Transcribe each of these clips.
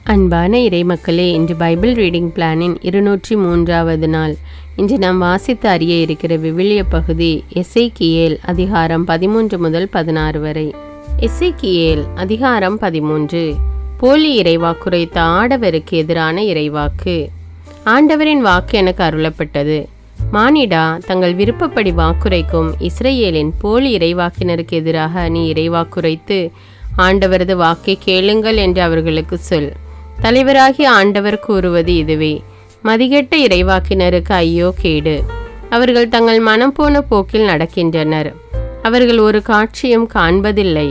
அன்பான இறைமக்களே இன்று Bible reading பிளானின் இருநூற்றி மூன்றாவது நாள் இன்று நாம் வாசித்து அறிய இருக்கிற விவிலிய பகுதி எசேக்கியேல் அதிகாரம் பதிமூன்று முதல் பதினாறு வரை எசேக்கியேல் அதிகாரம் பதிமூன்று போலி இறைவாக்குரைத்த ஆடவருக்கு எதிரான இறைவாக்கு ஆண்டவரின் வாக்கு எனக்கு அருளப்பட்டது மானிடா தங்கள் விருப்பப்படி வாக்குரைக்கும் இஸ்ரேலின் போலி இறைவாக்கினருக்கு எதிராக நீ இறைவாக்குரைத்து ஆண்டவரது வாக்கை கேளுங்கள் என்று அவர்களுக்கு சொல் தலைவராகிய ஆண்டவர் கூறுவது இதுவே மதிகெட்ட இறைவாக்கினருக்கு ஐயோ கேடு அவர்கள் தங்கள் மனம் போன போக்கில் நடக்கின்றனர் அவர்கள் ஒரு காட்சியும் காண்பதில்லை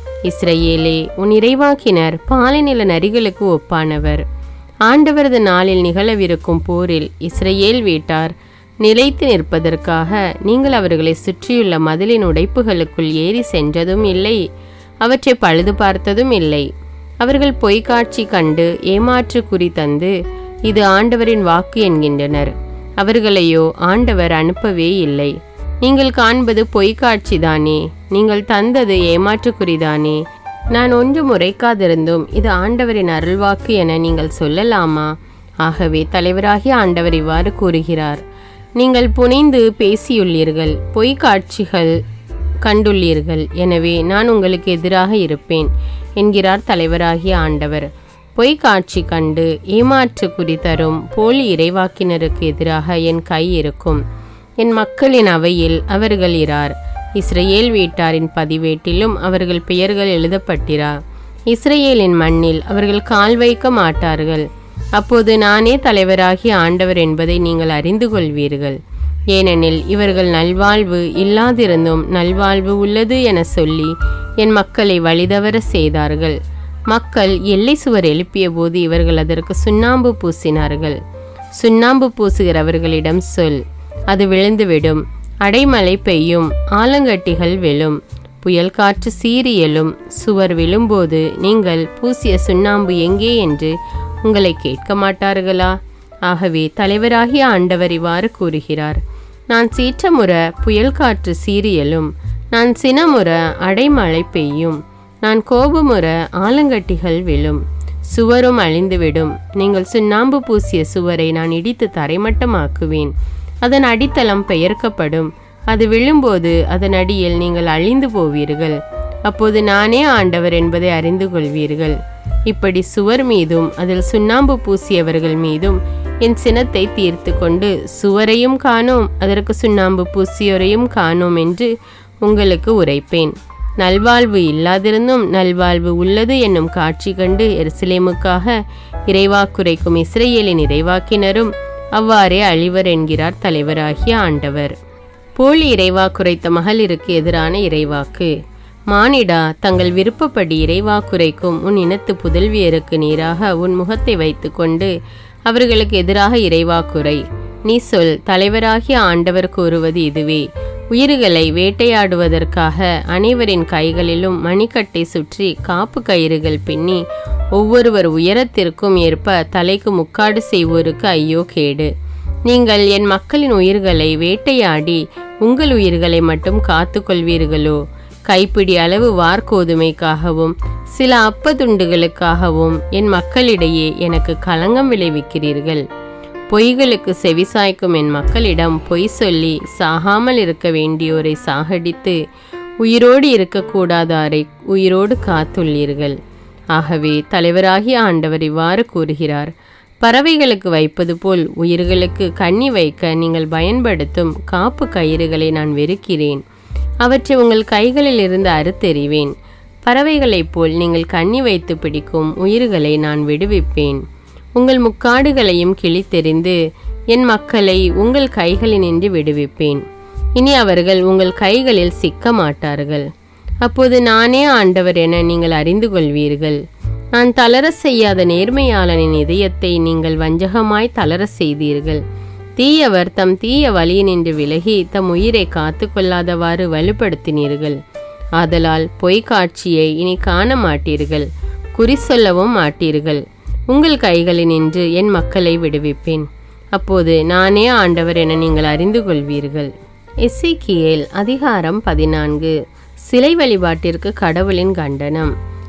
இஸ்ரேலே உன் இறைவாக்கினர் பாலைநில நரிகளுக்கு ஒப்பானவர் ஆண்டவரது நாளில் நிகழவிருக்கும் போரில் இஸ்ரேல் வீட்டார் நிலைத்து நிற்பதற்காக நீங்கள் அவர்களை சுற்றியுள்ள மதிலின் உடைப்புகளுக்குள் ஏறி சென்றதும் இல்லை அவற்றை பழுது பார்த்ததும் இல்லை அவர்கள் பொய்க்காட்சி கண்டு ஏமாற்று குறி தந்து இது ஆண்டவரின் வாக்கு என்கின்றனர் அவர்களையோ ஆண்டவர் அனுப்பவே இல்லை நீங்கள் காண்பது பொய்க்காட்சிதானே நீங்கள் தந்தது ஏமாற்று குறிதானே நான் ஒன்று முறைக்காதிருந்தும் இது ஆண்டவரின் அருள்வாக்கு என நீங்கள் சொல்லலாமா ஆகவே தலைவராகிய ஆண்டவர் இவ்வாறு கூறுகிறார் நீங்கள் புனைந்து பேசியுள்ளீர்கள் பொய்க்காட்சிகள் கண்டுள்ளீர்கள் எனவே நான் உங்களுக்கு எதிராக இருப்பேன் என்கிறார் தலைவராகிய ஆண்டவர் பொய்க்காட்சி கண்டு ஏமாற்று குறி தரும் போலி இறைவாக்கினருக்கு எதிராக என் கை இருக்கும் என் மக்களின் அவையில் அவர்கள் இரார் இஸ்ரேல் வீட்டாரின் பதிவேட்டிலும் அவர்கள் பெயர்கள் எழுதப்பட்டிரா இஸ்ரேலின் மண்ணில் அவர்கள் கால் வைக்க மாட்டார்கள் அப்போது நானே தலைவராகிய ஆண்டவர் என்பதை நீங்கள் அறிந்து கொள்வீர்கள் ஏனெனில் இவர்கள் நல்வாழ்வு இல்லாதிருந்தும் நல்வாழ்வு உள்ளது என சொல்லி என் மக்களை வழிதவர செய்தார்கள் மக்கள் எல்லை சுவர் எழுப்பிய போது இவர்கள் அதற்கு சுண்ணாம்பு பூசினார்கள் சுண்ணாம்பு பூசுகிறவர்களிடம் சொல் அது விழுந்துவிடும் அடைமழை பெய்யும் ஆலங்கட்டிகள் விழும் புயல் காற்று சீரியலும் சுவர் விழும்போது நீங்கள் பூசிய சுண்ணாம்பு எங்கே என்று உங்களை கேட்க மாட்டார்களா ஆகவே தலைவராகிய ஆண்டவர் இவ்வாறு கூறுகிறார் நான் சீற்றமுற புயல் காற்று சீரியலும் நான் சினமுற அடைமழை பெய்யும் நான் கோபமுற ஆலங்கட்டிகள் விழும் சுவரும் அழிந்துவிடும் நீங்கள் சுண்ணாம்பு பூசிய சுவரை நான் இடித்து தரைமட்டமாக்குவேன் அதன் அடித்தளம் பெயர்க்கப்படும் அது விழும்போது அதன் அடியில் நீங்கள் அழிந்து போவீர்கள் அப்போது நானே ஆண்டவர் என்பதை அறிந்து கொள்வீர்கள் இப்படி சுவர் மீதும் அதில் சுண்ணாம்பு பூசியவர்கள் மீதும் என் சினத்தை தீர்த்து கொண்டு சுவரையும் காணோம் அதற்கு சுண்ணாம்பு பூசியோரையும் காணோம் என்று உங்களுக்கு உரைப்பேன் நல்வாழ்வு இல்லாதிருந்தும் நல்வாழ்வு உள்ளது என்னும் காட்சி கண்டு எருசலேமுக்காக இறைவாக்குரைக்கும் இஸ்ரேலின் இறைவாக்கினரும் அவ்வாறே அழிவர் என்கிறார் தலைவராகிய ஆண்டவர் போலி இறைவாக்குரைத்த மகளிருக்கு எதிரான இறைவாக்கு மானிடா தங்கள் விருப்பப்படி இறைவாக்குரைக்கும் உன் இனத்து புதல்வியருக்கு நீராக உன் முகத்தை வைத்துக்கொண்டு அவர்களுக்கு எதிராக இறைவாக்குரை நீ சொல் தலைவராகிய ஆண்டவர் கூறுவது இதுவே உயிர்களை வேட்டையாடுவதற்காக அனைவரின் கைகளிலும் மணிக்கட்டை சுற்றி காப்பு கயிறுகள் பின்னி ஒவ்வொருவர் உயரத்திற்கும் ஏற்ப தலைக்கு முக்காடு செய்வோருக்கு ஐயோ கேடு நீங்கள் என் மக்களின் உயிர்களை வேட்டையாடி உங்கள் உயிர்களை மட்டும் காத்து கொள்வீர்களோ கைப்பிடி அளவு வார்கோதுமைக்காகவும் சில அப்பதுண்டுகளுக்காகவும் என் மக்களிடையே எனக்கு களங்கம் விளைவிக்கிறீர்கள் பொய்களுக்கு செவிசாய்க்கும் என் மக்களிடம் பொய் சொல்லி சாகாமல் இருக்க வேண்டியோரை சாகடித்து உயிரோடு இருக்கக்கூடாதாரை உயிரோடு காத்துள்ளீர்கள் ஆகவே தலைவராகிய ஆண்டவர் இவ்வாறு கூறுகிறார் பறவைகளுக்கு வைப்பது போல் உயிர்களுக்கு கண்ணி வைக்க நீங்கள் பயன்படுத்தும் காப்பு கயிறுகளை நான் வெறுக்கிறேன் அவற்றை உங்கள் கைகளில் இருந்து அறுத்தெறிவேன் பறவைகளைப் போல் நீங்கள் கண்ணி வைத்து பிடிக்கும் உயிர்களை நான் விடுவிப்பேன் உங்கள் முக்காடுகளையும் கிழித்தெறிந்து என் மக்களை உங்கள் கைகளினின்று விடுவிப்பேன் இனி அவர்கள் உங்கள் கைகளில் சிக்க மாட்டார்கள் அப்போது நானே ஆண்டவர் என நீங்கள் அறிந்து கொள்வீர்கள் நான் தளர செய்யாத நேர்மையாளனின் இதயத்தை நீங்கள் வஞ்சகமாய் தளர செய்தீர்கள் தீயவர் தம் தீய வழியினின்று விலகி தம் உயிரை காத்து கொள்ளாதவாறு வலுப்படுத்தினீர்கள் ஆதலால் பொய்க்காட்சியை இனி காண மாட்டீர்கள் குறி சொல்லவும் மாட்டீர்கள் உங்கள் கைகளினின்று என் மக்களை விடுவிப்பேன் அப்போது நானே ஆண்டவர் என நீங்கள் அறிந்து கொள்வீர்கள் எஸ்சிக்கியேல் அதிகாரம் பதினான்கு சிலை வழிபாட்டிற்கு கடவுளின் கண்டனம்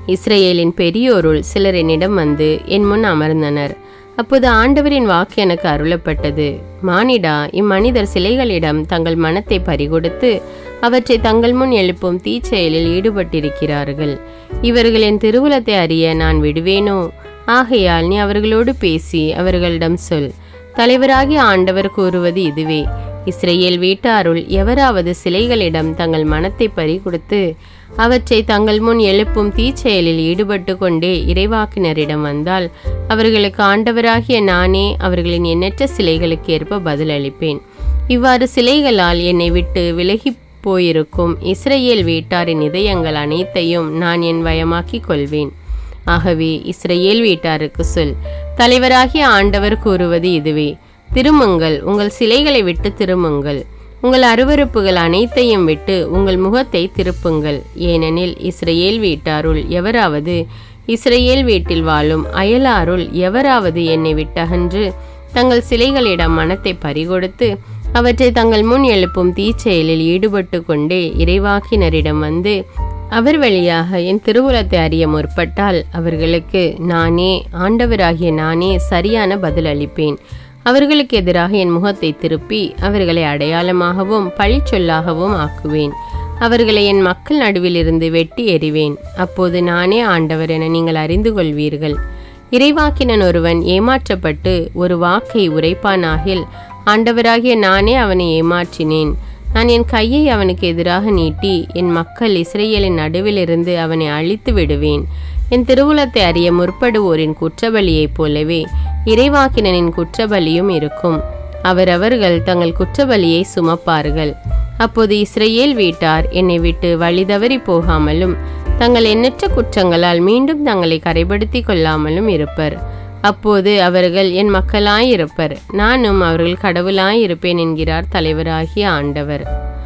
இஸ்ரேலின் பெரியோருள் சிலர் என்னிடம் வந்து என் முன் அமர்ந்தனர் அப்போது ஆண்டவரின் வாக்கு எனக்கு அருளப்பட்டது மானிடா இம்மனிதர் சிலைகளிடம் தங்கள் மனத்தை பறிகொடுத்து அவற்றை தங்கள் முன் எழுப்பும் தீச்செயலில் ஈடுபட்டிருக்கிறார்கள் இவர்களின் திருவுலத்தை அறிய நான் விடுவேனோ ஆகையால் நீ அவர்களோடு பேசி அவர்களிடம் சொல் தலைவராகிய ஆண்டவர் கூறுவது இதுவே இஸ்ரேல் வீட்டாருள் எவராவது சிலைகளிடம் தங்கள் மனத்தை பறிகொடுத்து அவற்றை தங்கள் முன் எழுப்பும் தீச்செயலில் ஈடுபட்டு கொண்டே இறைவாக்கினரிடம் வந்தால் அவர்களுக்கு ஆண்டவராகிய நானே அவர்களின் எண்ணற்ற சிலைகளுக்கு ஏற்ப பதிலளிப்பேன் இவ்வாறு சிலைகளால் என்னை விட்டு விலகி போயிருக்கும் இஸ்ரேல் வீட்டாரின் இதயங்கள் அனைத்தையும் நான் என் வயமாக்கிக் கொள்வேன் ஆகவே இஸ்ரேல் வீட்டாருக்கு சொல் தலைவராகிய ஆண்டவர் கூறுவது இதுவே திருமுங்கள் உங்கள் சிலைகளை விட்டு திருமுங்கள் உங்கள் அருவருப்புகள் அனைத்தையும் விட்டு உங்கள் முகத்தை திருப்புங்கள் ஏனெனில் இஸ்ரேல் வீட்டாருள் எவராவது இஸ்ரேல் வீட்டில் வாழும் அயலாருள் எவராவது என்னை விட்டகன்று தங்கள் சிலைகளிடம் மனத்தை பறிகொடுத்து அவற்றை தங்கள் முன் எழுப்பும் தீச்செயலில் ஈடுபட்டு கொண்டே இறைவாக்கினரிடம் வந்து அவர் வழியாக என் திருவுலத்தை அறிய முற்பட்டால் அவர்களுக்கு நானே ஆண்டவராகிய நானே சரியான பதில் அளிப்பேன் அவர்களுக்கு எதிராக என் முகத்தை திருப்பி அவர்களை அடையாளமாகவும் பழிச்சொல்லாகவும் ஆக்குவேன் அவர்களை என் மக்கள் நடுவிலிருந்து வெட்டி எறிவேன் அப்போது நானே ஆண்டவர் என நீங்கள் அறிந்து கொள்வீர்கள் இறைவாக்கினன் ஒருவன் ஏமாற்றப்பட்டு ஒரு வாக்கை உரைப்பானாகில் ஆண்டவராகிய நானே அவனை ஏமாற்றினேன் நான் என் கையை அவனுக்கு எதிராக நீட்டி என் மக்கள் இஸ்ரேலின் நடுவிலிருந்து அவனை அழித்து விடுவேன் என் திருவுலத்தை அறிய முற்படுவோரின் குற்றபலியைப் போலவே இறைவாக்கினனின் குற்றபலியும் இருக்கும் அவரவர்கள் தங்கள் குற்றபலியை சுமப்பார்கள் அப்போது இஸ்ரேல் வீட்டார் என்னை விட்டு வழிதவறி போகாமலும் தங்கள் எண்ணற்ற குற்றங்களால் மீண்டும் தங்களை கரைப்படுத்தி கொள்ளாமலும் இருப்பர் அப்போது அவர்கள் என் மக்களாயிருப்பர் நானும் அவர்கள் கடவுளாயிருப்பேன் என்கிறார் தலைவராகிய ஆண்டவர்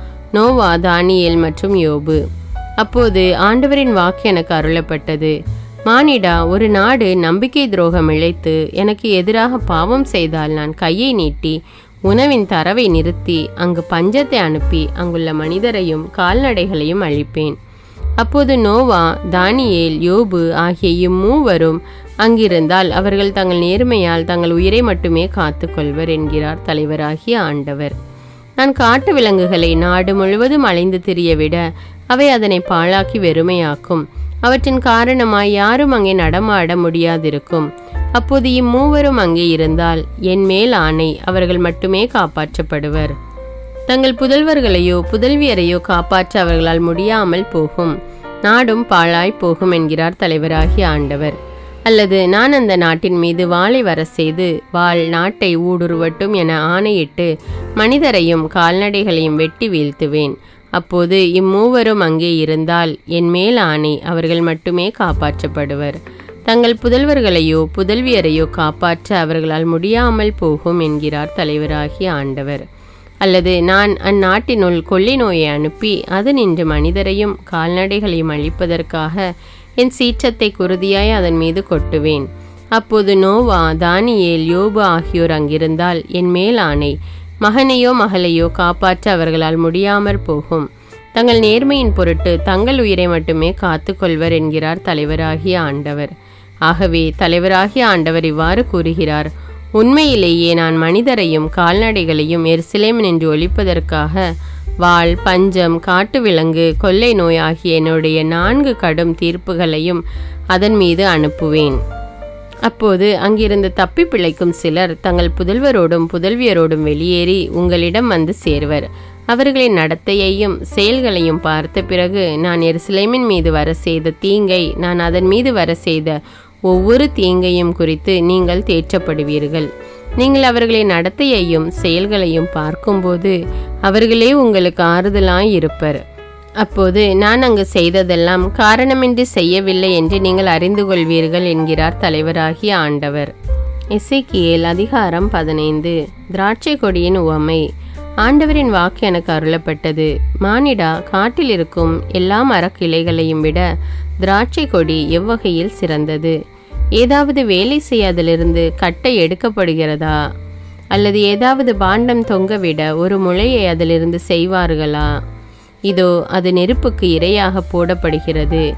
நோவா தானியேல் மற்றும் யோபு அப்போது ஆண்டவரின் வாக்கு எனக்கு அருளப்பட்டது மானிடா ஒரு நாடு நம்பிக்கை துரோகம் இழைத்து எனக்கு எதிராக பாவம் செய்தால் நான் கையை நீட்டி உணவின் தரவை நிறுத்தி அங்கு பஞ்சத்தை அனுப்பி அங்குள்ள மனிதரையும் கால்நடைகளையும் அழிப்பேன் அப்போது நோவா தானியேல் யோபு ஆகிய இம்மூவரும் அங்கிருந்தால் அவர்கள் தங்கள் நேர்மையால் தங்கள் உயிரை மட்டுமே காத்து கொள்வர் என்கிறார் தலைவராகிய ஆண்டவர் நான் காட்டு விலங்குகளை நாடு முழுவதும் அலைந்து திரிய விட அவை அதனை பாழாக்கி வெறுமையாக்கும் அவற்றின் காரணமாய் யாரும் அங்கே நடமாட முடியாதிருக்கும் அப்போது இம்மூவரும் அங்கே இருந்தால் என் மேல் ஆணை அவர்கள் மட்டுமே காப்பாற்றப்படுவர் தங்கள் புதல்வர்களையோ புதல்வியரையோ காப்பாற்ற அவர்களால் முடியாமல் போகும் நாடும் பாழாய் போகும் என்கிறார் தலைவராகிய ஆண்டவர் அல்லது நான் அந்த நாட்டின் மீது வாளை வர செய்து வாள் நாட்டை ஊடுருவட்டும் என ஆணையிட்டு மனிதரையும் கால்நடைகளையும் வெட்டி வீழ்த்துவேன் அப்போது இம்மூவரும் அங்கே இருந்தால் என் மேல் ஆணை அவர்கள் மட்டுமே காப்பாற்றப்படுவர் தங்கள் புதல்வர்களையோ புதல்வியரையோ காப்பாற்ற அவர்களால் முடியாமல் போகும் என்கிறார் தலைவராகிய ஆண்டவர் அல்லது நான் அந்நாட்டினுள் கொள்ளை நோயை அனுப்பி அது நின்று மனிதரையும் கால்நடைகளையும் அழிப்பதற்காக என் சீற்றத்தை குருதியாய் அதன் மீது கொட்டுவேன் அப்போது நோவா தானியேல் யோபு ஆகியோர் அங்கிருந்தால் என் மேல் ஆணை மகனையோ மகளையோ காப்பாற்ற அவர்களால் முடியாமற் போகும் தங்கள் நேர்மையின் பொருட்டு தங்கள் உயிரை மட்டுமே காத்து கொள்வர் என்கிறார் தலைவராகிய ஆண்டவர் ஆகவே தலைவராகிய ஆண்டவர் இவ்வாறு கூறுகிறார் உண்மையிலேயே நான் மனிதரையும் கால்நடைகளையும் எருசலேம் நின்று ஒழிப்பதற்காக வாள் பஞ்சம் காட்டு விலங்கு கொள்ளை நோய் ஆகிய என்னுடைய நான்கு கடும் தீர்ப்புகளையும் அதன் மீது அனுப்புவேன் அப்போது அங்கிருந்து தப்பி பிழைக்கும் சிலர் தங்கள் புதல்வரோடும் புதல்வியரோடும் வெளியேறி உங்களிடம் வந்து சேர்வர் அவர்களின் நடத்தையையும் செயல்களையும் பார்த்த பிறகு நான் எருசலேமின் மீது வர செய்த தீங்கை நான் அதன் மீது வர செய்த ஒவ்வொரு தீங்கையும் குறித்து நீங்கள் தேற்றப்படுவீர்கள் நீங்கள் அவர்களின் நடத்தையையும் செயல்களையும் பார்க்கும்போது அவர்களே உங்களுக்கு ஆறுதலாய் இருப்பர் அப்போது நான் அங்கு செய்ததெல்லாம் காரணமின்றி செய்யவில்லை என்று நீங்கள் அறிந்து கொள்வீர்கள் என்கிறார் தலைவராகிய ஆண்டவர் எசேக்கியேல் அதிகாரம் பதினைந்து திராட்சை கொடியின் உவமை ஆண்டவரின் வாக்கு எனக்கு அருளப்பட்டது மானிடா காட்டில் இருக்கும் எல்லா மரக்கிளைகளையும் விட திராட்சை கொடி எவ்வகையில் சிறந்தது ஏதாவது வேலை செய்யாதிலிருந்து கட்டை எடுக்கப்படுகிறதா அல்லது ஏதாவது பாண்டம் தொங்கவிட ஒரு முளையை அதிலிருந்து செய்வார்களா இதோ அது நெருப்புக்கு இரையாக போடப்படுகிறது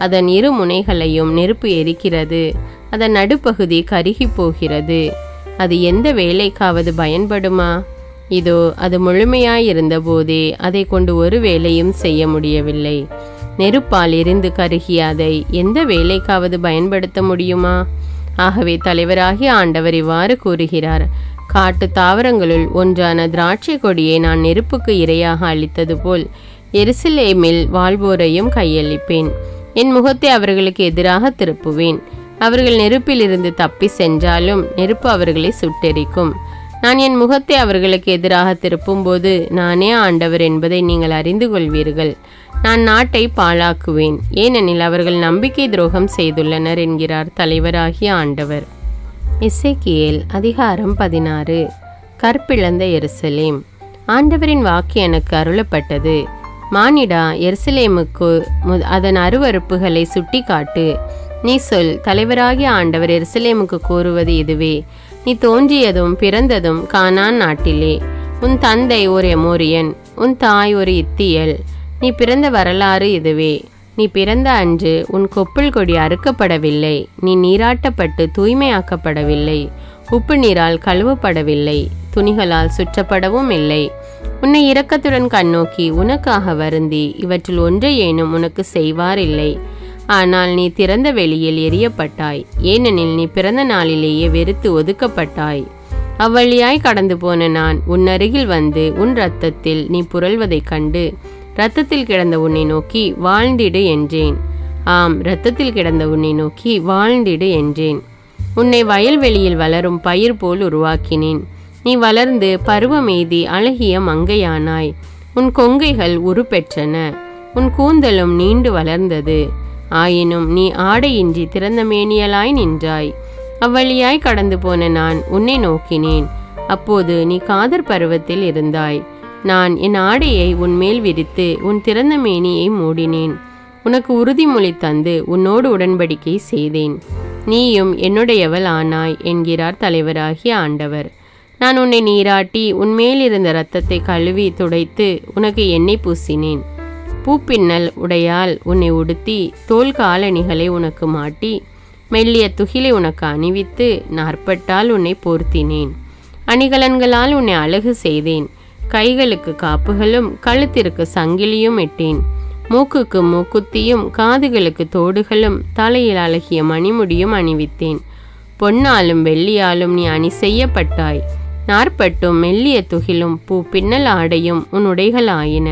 அதன் இரு முனைகளையும் நெருப்பு எரிக்கிறது அதன் நடுப்பகுதி கருகி போகிறது அது எந்த வேலைக்காவது பயன்படுமா இதோ அது முழுமையாயிருந்தபோதே அதை கொண்டு ஒரு வேலையும் செய்ய முடியவில்லை நெருப்பால் எரிந்து கருகிய அதை எந்த வேலைக்காவது பயன்படுத்த முடியுமா ஆகவே தலைவராகிய ஆண்டவர் இவ்வாறு கூறுகிறார் காட்டு தாவரங்களுள் ஒன்றான திராட்சை கொடியை நான் நெருப்புக்கு இரையாக அளித்தது போல் எருசலேமில் வாழ்வோரையும் கையளிப்பேன் என் முகத்தை அவர்களுக்கு எதிராக திருப்புவேன் அவர்கள் நெருப்பிலிருந்து தப்பி சென்றாலும் நெருப்பு அவர்களை சுட்டெரிக்கும் நான் என் முகத்தை அவர்களுக்கு எதிராக திருப்பும்போது நானே ஆண்டவர் என்பதை நீங்கள் அறிந்து கொள்வீர்கள் நான் நாட்டை பாழாக்குவேன் ஏனெனில் அவர்கள் நம்பிக்கை துரோகம் செய்துள்ளனர் என்கிறார் தலைவராகிய ஆண்டவர் எசேக்கியேல் அதிகாரம் பதினாறு கற்பிழந்த எருசலேம் ஆண்டவரின் வாக்கு எனக்கு அருளப்பட்டது மானிடா எருசலேமுக்கு மு- அதன் அருவருப்புகளை சுட்டி காட்டு நீ சொல் தலைவராகிய ஆண்டவர் எருசலேமுக்கு கூறுவது இதுவே நீ தோன்றியதும் பிறந்ததும் கானான் நாட்டிலே உன் தந்தை ஒரு எமோரியன் உன் தாய் ஒரு இத்தியல் நீ பிறந்த வரலாறு இதுவே நீ பிறந்த அன்று உன் கொப்புள் கொடி அறுக்கப்படவில்லை நீ நீராட்டப்பட்டு தூய்மையாக்கப்படவில்லை உப்பு நீரால் கழுவப்படவில்லை துணிகளால் சுற்றப்படவும் இல்லை உன்னை இரக்கத்துடன் கண்ணோக்கி உனக்காக வருந்தி இவற்றில் ஒன்றையேனும் உனக்கு செய்வார் இல்லை ஆனால் நீ திறந்த வெளியில் எரியப்பட்டாய் ஏனெனில் நீ பிறந்த நாளிலேயே வெறுத்து ஒதுக்கப்பட்டாய் அவ்வழியாய் கடந்து போன நான் உன் அருகில் வந்து உன் இரத்தத்தில் நீ புரள்வதைக் கண்டு இரத்தத்தில் கிடந்த உன்னை நோக்கி வாழ்ந்திடு என்றேன் ஆம் இரத்தத்தில் கிடந்த உன்னை நோக்கி வாழ்ந்திடு என்றேன் உன்னை வயல்வெளியில் வளரும் பயிர் போல் உருவாக்கினேன் நீ வளர்ந்து பருவமெய்தி அழகிய மங்கையானாய் உன் கொங்கைகள் உருப்பெற்றன உன் கூந்தலும் நீண்டு வளர்ந்தது ஆயினும் நீ ஆடையின்றி திறந்த மேனியலாய் நின்றாய் அவ்வழியாய் கடந்து போன நான் உன்னை நோக்கினேன் அப்போது நீ காதர் பருவத்தில் இருந்தாய் நான் என் ஆடையை உன் மேல் விரித்து உன் திறந்த மேனியை மூடினேன் உனக்கு உறுதிமொழி தந்து உன்னோடு உடன்படிக்கை செய்தேன் நீயும் என்னுடையவள் ஆனாய் என்கிறார் தலைவராகிய ஆண்டவர் நான் உன்னை நீராட்டி உன்மேல் இருந்த இரத்தத்தை கழுவி துடைத்து உனக்கு எண்ணெய் பூசினேன் பூப்பின்னல் உடையால் உன்னை உடுத்தி தோல் காலணிகளை உனக்கு மாட்டி மெல்லிய துகிலை உனக்கு அணிவித்து நாற்பட்டால் உன்னை போர்த்தினேன் அணிகலன்களால் உன்னை அழகு செய்தேன் கைகளுக்கு காப்புகளும் கழுத்திற்கு சங்கிலியும் இட்டேன் மூக்குக்கு மூக்குத்தியும் காதுகளுக்கு தோடுகளும் தலையில் அழகிய மணிமுடியும் அணிவித்தேன் பொன்னாலும் வெள்ளியாலும் நீ அணி செய்யப்பட்டாய் நாற்பட்டும் மெல்லிய துகிலும் பூ பின்னல் ஆடையும் உன் உடைகளாயின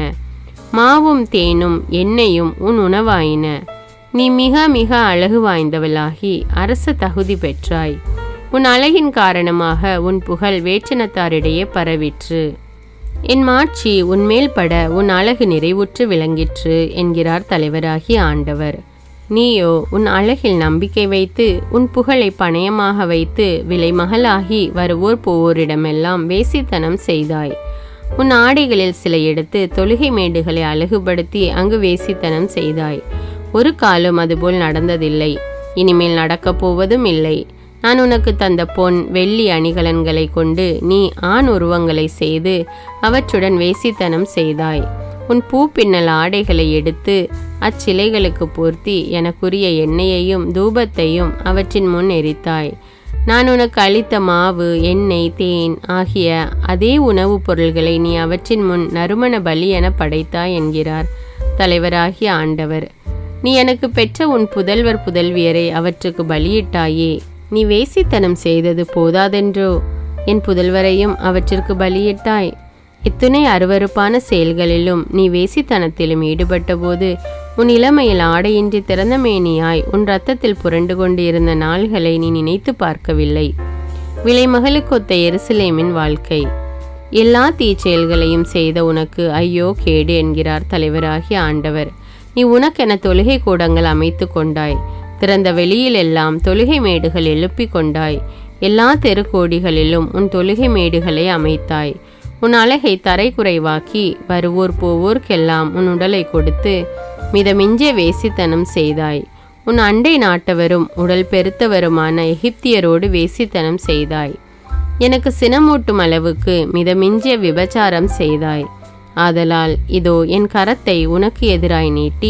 மாவும் தேனும் எண்ணெயும் உன் உணவாயின நீ மிக மிக அழகு வாய்ந்தவளாகி அரச தகுதி பெற்றாய் உன் அழகின் காரணமாக உன் புகழ் வேற்றினத்தாரிடையே பரவிற்று என் மாட்சி உன்மேல் பட உன் அழகு நிறைவுற்று விளங்கிற்று என்கிறார் தலைவராகிய ஆண்டவர் நீயோ உன் அழகில் நம்பிக்கை வைத்து உன் புகழை பணயமாக வைத்து விலைமகளாகி வருவோர் போவோரிடமெல்லாம் வேசித்தனம் செய்தாய் உன் ஆடைகளில் சில எடுத்து தொழுகை மேடுகளை அழகுபடுத்தி அங்கு வேசித்தனம் செய்தாய் ஒரு காலம் அதுபோல் நடந்ததில்லை இனிமேல் நடக்கப் போவதும் இல்லை நான் உனக்கு தந்த பொன் வெள்ளி அணிகலன்களை கொண்டு நீ ஆண் உருவங்களை செய்து அவற்றுடன் வேசித்தனம் செய்தாய் உன் பூ பின்னல் ஆடைகளை எடுத்து அச்சிலைகளுக்கு போர்த்தி எனக்குரிய எண்ணெயையும் தூபத்தையும் அவற்றின் முன் எரித்தாய் நான் உனக்கு அளித்த மாவு எண்ணெய் தேன் ஆகிய அதே உணவுப் பொருள்களை நீ அவற்றின் முன் நறுமண பலி என படைத்தாய் என்கிறார் தலைவராகிய ஆண்டவர் நீ எனக்கு பெற்ற உன் புதல்வர் புதல்வியரை அவற்றுக்கு பலியிட்டாயே நீ வேசித்தனம் செய்தது போதாதென்றோ என் புதல்வரையும் அவற்றிற்கு பலியிட்டாய் இத்துணை அருவருப்பான செயல்களிலும் நீ வேசித்தனத்திலும் ஈடுபட்டபோது உன் இளமையில் ஆடையின்றி திறந்த மேனியாய் உன் ரத்தத்தில் புரண்டு கொண்டு இருந்த நாள்களை நீ நினைத்து பார்க்கவில்லை விலைமகளுக்கொத்த எருசலேமின் வாழ்க்கை எல்லா தீச்செயல்களையும் செய்த உனக்கு ஐயோ கேடு என்கிறார் தலைவராகிய ஆண்டவர் நீ உனக்கென தொழுகை கூடங்கள் அமைத்து கொண்டாய் திறந்த வெளியில் எல்லாம் தொழுகை மேடுகள் எழுப்பிக் கொண்டாய் எல்லா தெருக்கோடிகளிலும் உன் தொழுகை மேடுகளை அமைத்தாய் உன் அழகை தரை குறைவாக்கி வருவோர் போவோர்க்கெல்லாம் உன் உடலை கொடுத்து மிதமிஞ்ச வேசித்தனம் செய்தாய் உன் அண்டை நாட்டவரும் உடல் பெருத்தவருமான எகிப்தியரோடு வேசித்தனம் செய்தாய் எனக்கு சினமூட்டும் அளவுக்கு மிதமிஞ்சிய விபச்சாரம் செய்தாய் ஆதலால் இதோ என் கரத்தை உனக்கு எதிராய் நீட்டி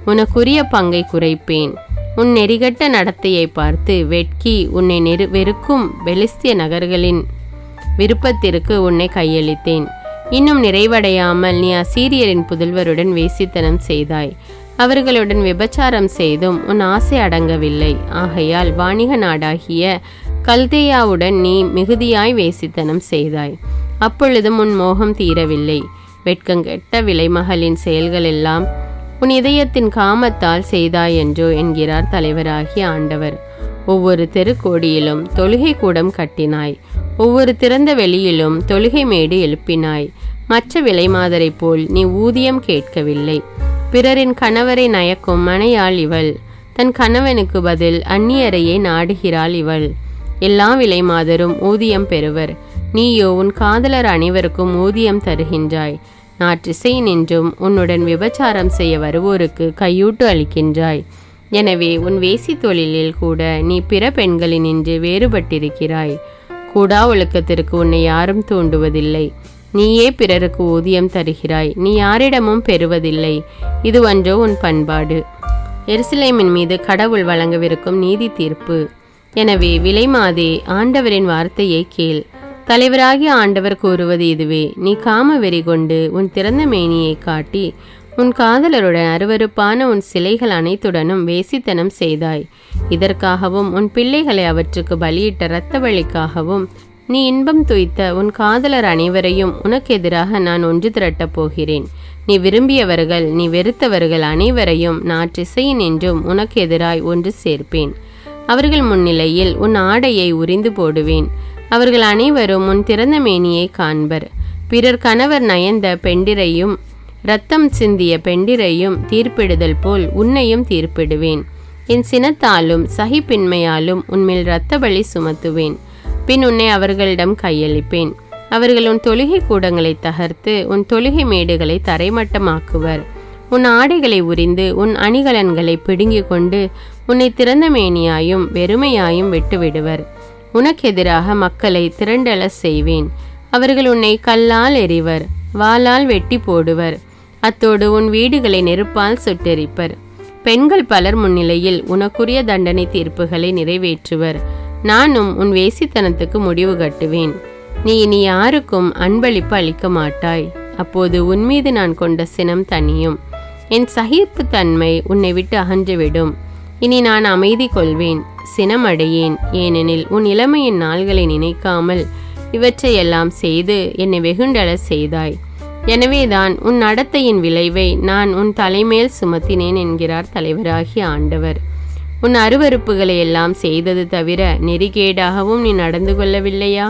உனக்குரிய பங்கை குறைப்பேன் உன் நெறிகட்ட நடத்தையை பார்த்து வெட்கி உன்னை நெரு வெறுக்கும் பெலிஸ்திய நகர்களின் விருப்பத்திற்கு உன்னை கையளித்தேன் இன்னும் நிறைவடையாமல் நீ அசீரியரின் புதல்வருடன் வேசித்தனம் செய்தாய் அவர்களுடன் விபச்சாரம் செய்தும் உன் ஆசை அடங்கவில்லை ஆகையால் வாணிக நாடாகிய கல்தேயாவுடன் நீ மிகுதியாய் வேசித்தனம் செய்தாய் அப்பொழுதும் உன் மோகம் தீரவில்லை வெட்கங்கெட்ட விலைமகளின் செயல்களெல்லாம் உன் இதயத்தின் காமத்தால் செய்தாய் என்றோ என்கிறார் தலைவராகிய ஆண்டவர் ஒவ்வொரு தெருக்கோடியிலும் தொழுகை கூடம் கட்டினாய் ஒவ்வொரு திறந்த வெளியிலும் தொழுகை மேடு எழுப்பினாய் மற்ற விலைமாதரைப் போல் நீ ஊதியம் கேட்கவில்லை பிறரின் கணவரை நயக்கும் மனையாள் இவள் தன் கணவனுக்கு பதில் அந்நியரையே நாடுகிறாள் இவள் எல்லா விலைமாதரும் ஊதியம் பெறுவர் நீயோ உன் காதலர் அனைவருக்கும் ஊதியம் தருகின்றாய் நாற்றிசை நின்றும் உன்னுடன் விபச்சாரம் செய்ய வருவோருக்கு கையூட்டு அளிக்கின்றாய் எனவே உன் வேசி தொழிலில் கூட நீ பிற பெண்களினின்று வேறுபட்டிருக்கிறாய் கூடா ஒழுக்கத்திற்கு உன்னை யாரும் தூண்டுவதில்லை நீயே பிறருக்கு ஊதியம் தருகிறாய் நீ யாரிடமும் பெறுவதில்லை இதுவன்றோ உன் பண்பாடு எருசலேமின் மீது கடவுள் வழங்கவிருக்கும் நீதி தீர்ப்பு எனவே விலைமாதே ஆண்டவரின் வார்த்தையை கேள் தலைவராகிய ஆண்டவர் கூறுவது இதுவே நீ காம வெறி கொண்டு உன் திறந்த மேனியை காட்டி உன் காதலருடன் அருவருப்பான உன் சிலைகள் அனைத்துடனும் வேசித்தனம் செய்தாய் இதற்காகவும் உன் பிள்ளைகளை அவற்றுக்கு பலியிட்ட இரத்த பலிக்காகவும் நீ இன்பம் துய்த்த உன் காதலர் அனைவரையும் உனக்கு எதிராக நான் ஒன்று திரட்டப் போகிறேன் நீ விரும்பியவர்கள் நீ வெறுத்தவர்கள் அனைவரையும் நாற்றிசையின் என்றும் உனக்கு எதிராய் ஒன்று சேர்ப்பேன் அவர்கள் முன்னிலையில் உன் ஆடையை உரிந்து போடுவேன் அவர்கள் அனைவரும் உன் திறந்த மேனியை காண்பர் பிறர் கணவர் நயந்த பெண்டிரையும் இரத்தம் சிந்திய பெண்டிரையும் தீர்ப்பிடுதல் போல் உன்னையும் தீர்ப்பிடுவேன் என் சினத்தாலும் சகிப்பின்மையாலும் உன்மேல் இரத்த பலி சுமத்துவேன் பின் உன்னை அவர்களிடம் கையளிப்பேன் அவர்கள் உன் தொழுகை கூடங்களை தகர்த்து உன் தொழுகை மேடுகளை தரைமட்டமாக்குவர் உன் ஆடைகளை உரிந்து உன் அணிகலன்களை பிடுங்கிக் கொண்டு உன்னை திறந்த மேனியாயும் வெறுமையாயும் விட்டுவிடுவர் உனக்கு எதிராக மக்களை திரண்டல செய்வேன் அவர்கள் உன்னை கல்லால் எறிவர் வாளால் வெட்டி போடுவர் அத்தோடு உன் வீடுகளை நெருப்பால் சுட்டெரிப்பர் பெண்கள் பலர் முன்னிலையில் உனக்குரிய தண்டனை தீர்ப்புகளை நிறைவேற்றுவர் நானும் உன் வேசித்தனத்துக்கு முடிவு கட்டுவேன் நீ இனி யாருக்கும் அன்பளிப்பு அளிக்க மாட்டாய் அப்போது உன் மீது நான் கொண்ட சினம் தனியும் என் சகிப்பு தன்மை உன்னை விட்டு அகன்றுவிடும் இனி நான் அமைதி கொள்வேன் சினமடையேன் ஏனெனில் உன் இளமையின் நாள்களை நினைக்காமல் இவற்றையெல்லாம் செய்து என்னை வெகுண்டல செய்தாய் எனவேதான் உன் நடத்தையின் விளைவை நான் உன் தலைமேல் சுமத்தினேன் என்கிறார் தலைவராகிய ஆண்டவர் உன் அருவருப்புகளை எல்லாம் செய்தது தவிர நெறிகேடாகவும் நீ நடந்து கொள்ளவில்லையா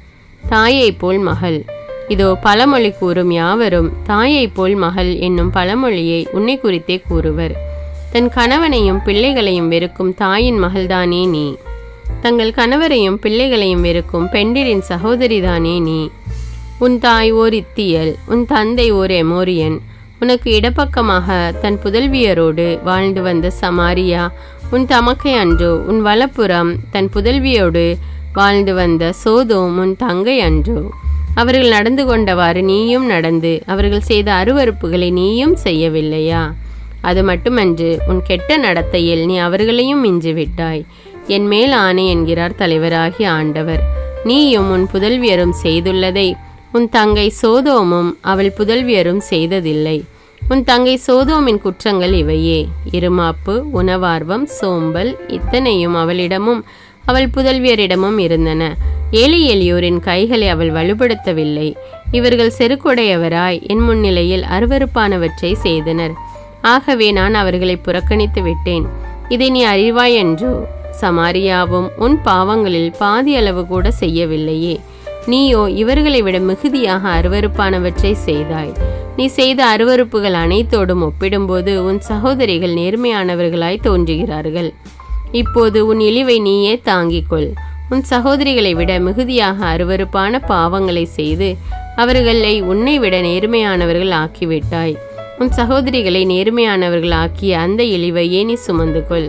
தாயைப் போல் மகள் இதோ பழமொழி கூறும் யாவரும் தாயைப் போல் மகள் என்னும் பழமொழியை உன்னை குறித்தே கூறுவர் தன் கணவனையும் பிள்ளைகளையும் வெறுக்கும் தாயின் மகள்தானே நீ தங்கள் கணவரையும் பிள்ளைகளையும் வெறுக்கும் பெண்டிரின் சகோதரிதானே நீ உன் தாய் ஓர் இத்தியல் உன் தந்தை ஓர் எமோரியன் உனக்கு இடப்பக்கமாக தன் புதல்வியரோடு வாழ்ந்து வந்த சமாரியா உன் தமக்கை அன்றோ உன் வலப்புறம் தன் புதல்வியோடு வாழ்ந்து வந்த சோதோம் உன் தங்கை அன்றோ அவர்கள் நடந்து கொண்டவாறு நீயும் நடந்து அவர்கள் செய்த அருவருப்புகளை நீயும் செய்யவில்லையா அது மட்டுமன்று உன் கெட்ட நடத்தையில் நீ அவர்களையும் மிஞ்சிவிட்டாய் என் மேல் ஆணை என்கிறார் தலைவராகிய ஆண்டவர் நீயும் உன் புதல்வியரும் செய்துள்ளதை உன் தங்கை சோதோமும் அவள் புதல்வியரும் செய்ததில்லை உன் தங்கை சோதோமின் குற்றங்கள் இவையே இருமாப்பு உணவார்வம் சோம்பல் இத்தனையும் அவளிடமும் அவள் புதல்வியரிடமும் இருந்தன ஏழை எளியோரின் கைகளை அவள் வலுப்படுத்தவில்லை இவர்கள் செருக்குடையவராய் என் முன்னிலையில் அருவருப்பானவற்றை செய்தனர் ஆகவே நான் அவர்களை புறக்கணித்து விட்டேன் இதை நீ அறிவாய் என்றோ சமாரியாவும் உன் பாவங்களில் பாதி அளவு கூட செய்யவில்லையே நீயோ இவர்களை விட மிகுதியாக அருவருப்பானவற்றை செய்தாய் நீ செய்த அருவருப்புகள் அனைத்தோடும் ஒப்பிடும்போது உன் சகோதரிகள் நேர்மையானவர்களாய் தோன்றுகிறார்கள் இப்போது உன் இழிவை நீயே தாங்கிக் கொள் உன் சகோதரிகளை விட மிகுதியாக அருவருப்பான பாவங்களை செய்து அவர்களை உன்னை விட நேர்மையானவர்கள் ஆக்கிவிட்டாய் உன் சகோதரிகளை நேர்மையானவர்கள் ஆக்கிய அந்த இழிவையே நீ சுமந்து கொள்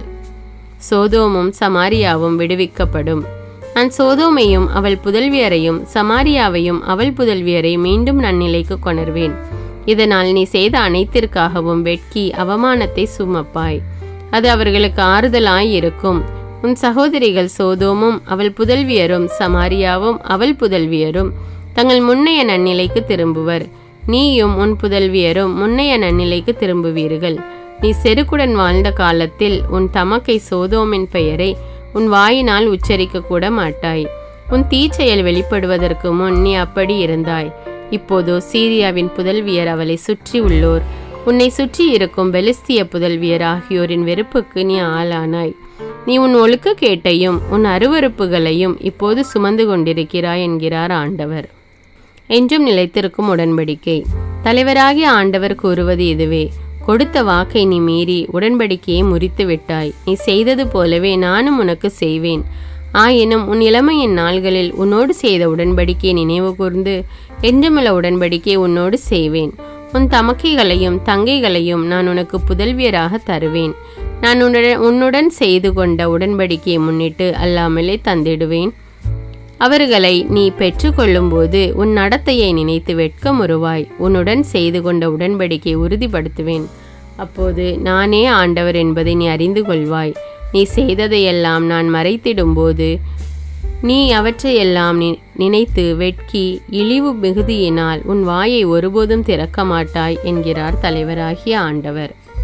சோதோமும் சமாரியாவும் விடுவிக்கப்படும் நான் சோதோமையும் அவள் புதல்வியரையும் சமாரியாவையும் அவள் புதல்வியரை மீண்டும் நன்னிலைக்கு கொணர்வேன் இதனால் நீ செய்த அனைத்திற்காகவும் வெட்கி அவமானத்தை சுமப்பாய் அது அவர்களுக்கு ஆறுதலாய் இருக்கும் உன் சகோதரிகள் சோதோமும் அவள் புதல்வியரும் சமாரியாவும் அவள் புதல்வியரும் தங்கள் முன்னைய நன்னிலைக்கு திரும்புவர் நீயும் உன் புதல்வியரும் முன்னைய நன்னிலைக்கு திரும்புவீர்கள் நீ செருக்குடன் வாழ்ந்த காலத்தில் உன் தமக்கை சோதோமின் பெயரை உன் வாயினால் உச்சரிக்க கூட மாட்டாய் உன் தீச்செயல் வெளிப்படுவதற்கு முன் நீ அப்படி இருந்தாய் இப்போதோ சீரியாவின் புதல்வியர் அவளை சுற்றி உள்ளோர் உன்னை சுற்றி இருக்கும் பெலிஸ்திய புதல்வியர் ஆகியோரின் வெறுப்புக்கு நீ ஆளானாய் நீ உன் ஒழுக்க கேட்டையும் உன் அருவறுப்புகளையும் இப்போது சுமந்து கொண்டிருக்கிறாய் என்கிறார் ஆண்டவர் என்றும் நிலைத்திருக்கும் உடன்படிக்கை தலைவராகிய ஆண்டவர் கூறுவது இதுவே கொடுத்த வாக்கை நீ மீறி உடன்படிக்கையை முறித்து விட்டாய் நீ செய்தது போலவே நானும் உனக்கு செய்வேன் ஆயினும் உன் இளமையின் நாள்களில் உன்னோடு செய்த உடன்படிக்கையை நினைவு கூர்ந்து என்றுமுள்ள உடன்படிக்கையை உன்னோடு செய்வேன் உன் தமக்கைகளையும் தங்கைகளையும் நான் உனக்கு புதல்வியராக தருவேன் நான் உன்னுடன் உன்னுடன் செய்து கொண்ட உடன்படிக்கையை முன்னிட்டு அல்லாமலே தந்திடுவேன் அவர்களை நீ பெற்றுக்கொள்ளும்போது உன் நடத்தையை நினைத்து வெட்கமுறுவாய் உன்னுடன் செய்து கொண்ட உடன்படிக்கை உறுதிப்படுத்துவேன் அப்போது நானே ஆண்டவர் என்பதை நீ அறிந்து கொள்வாய் நீ செய்ததையெல்லாம் நான் மறைத்திடும்போது நீ அவற்றையெல்லாம் நி- நினைத்து வெட்கி இழிவு மிகுதியினால் உன் வாயை ஒருபோதும் திறக்க மாட்டாய் என்கிறார் தலைவராகிய ஆண்டவர்